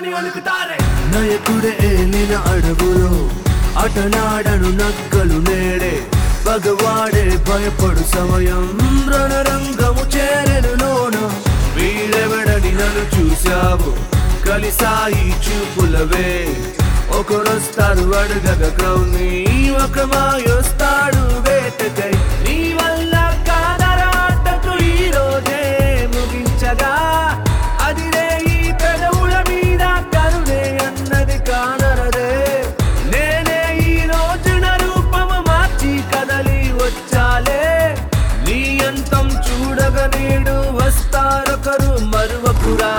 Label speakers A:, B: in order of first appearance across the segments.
A: అని వణుకుతారే
B: నాయకుడే ఏలిన అడవులో అటనాడను నక్కలు నేడే పగవాడే భయపడు సమయం రణరంగము చేరెను లోన వీడెవడని నన్ను చూశావు కలిసాయి చూపులవే ఒకరొస్తారు అడగగ క్రౌని ఒక మాయొస్తాడు వేటకై నీ వల్ల కాదరాటకు ఈ రోజే ముగించగా అదిరే ఈ పెదవుల మీద కరుణే అన్నది కానరదే నేనే ఈ రోజున రూపము మార్చి కదలి వచ్చాలే నీ అంతం చూడగ నేడు వస్తారొకరు మరువకురా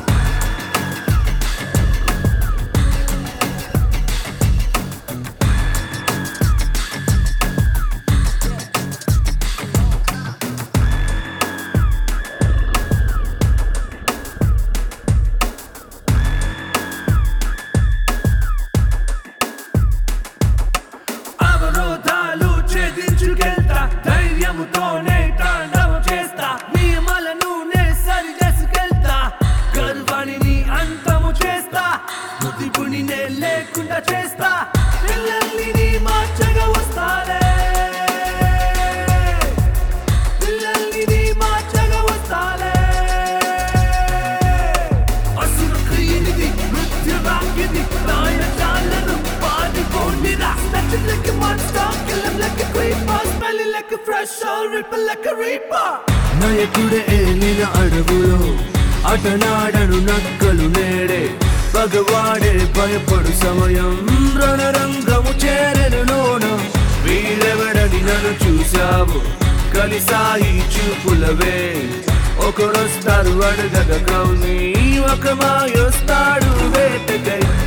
A: అవరోధాలు ఛేదించుకెళ్తా ధైర్యముతోనే తాండవం చేస్తా నియమాలను నే సరి చేసుకెళ్తా గర్వాణిని అంతము చేస్తా ముదిపుని నే లేకుండా చేస్తా పిల్లల్ని నీ మార్చగా వస్తాలే పిల్లల్ని నీ మార్చగా వస్తాలే అసురు క్రియనిది మృత్యురాకిది నాయన చాలను పాడుకోండిరా Snatch him like a monster, kill him like a creeper Smell it like a fresh soul, ripple like a reaper
B: నాయకుడే ఏలిన అడవులో అటనాడను నక్కలు నేడే పగవాడే భయపడు సమయం రణరంగము చేరెను లోన వీడెవడని నన్ను చూశావు కలిసాయి చూపులవే ఒకరొస్తారు అడగగ క్రౌని ఒక మాయొస్తాడు వేటకై